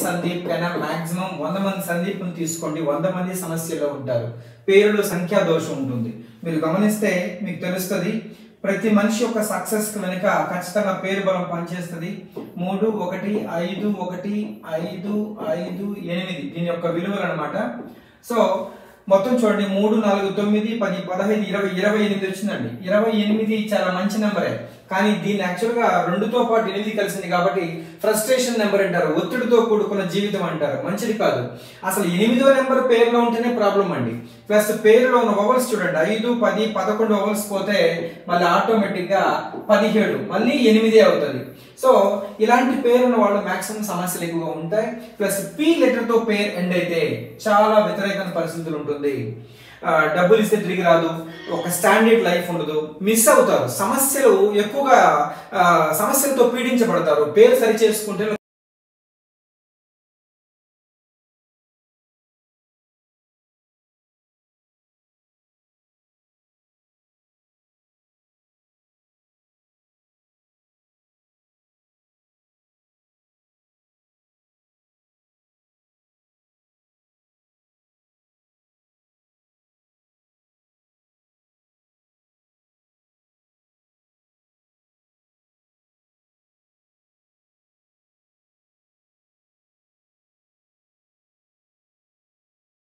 సందీప్ కైనా మాక్సిమం వంద మంది సందీప్ని తీసుకోండి వంద మంది సమస్యలో ఉంటారు పేరులో సంఖ్యా దోషం ఉంటుంది మీరు గమనిస్తే మీకు తెలుస్తుంది ప్రతి మనిషి యొక్క సక్సెస్ వెనుక ఖచ్చితంగా పేరు బలం పనిచేస్తుంది మూడు ఒకటి ఐదు ఒకటి ఐదు ఐదు ఎనిమిది దీని యొక్క విలువలు అనమాట సో మొత్తం చూడండి మూడు నాలుగు తొమ్మిది పది పదహైదు ఇరవై ఇరవై ఎనిమిది వచ్చిందండి ఇరవై ఎనిమిది చాలా మంచి నెంబరే కానీ దీన్ని యాక్చువల్గా రెండుతో పాటు ఎనిమిది కలిసింది కాబట్టి ఫ్రస్ట్రేషన్ నెంబర్ అంటారు ఒత్తిడితో కూడుకున్న జీవితం అంటారు మంచిది కాదు అసలు ఎనిమిదో నెంబర్ పేరులో ఉంటేనే ప్రాబ్లం అండి ప్లస్ పేరులో ఉన్న వవల్స్ చూడండి ఐదు పది పదకొండు వవల్స్ పోతే మళ్ళీ ఆటోమేటిక్ గా పదిహేడు మళ్ళీ ఎనిమిదే అవుతుంది సో ఇలాంటి పేరున్న వాళ్ళు మాక్సిమం సమస్యలు ఎక్కువగా ఉంటాయి ప్లస్ పి లెటర్ తో పేరు ఎండ్ అయితే చాలా వ్యతిరేకమైన పరిస్థితులు ఉంటుంది ఆ, డబ్బులు ఇస్తే తిరిగి రాదు ఒక స్టాండర్డ్ లైఫ్ ఉండదు మిస్ అవుతారు సమస్యలు ఎక్కువగా ఆ, సమస్యలతో పీడించబడతారు పేరు సరి చేసుకుంటే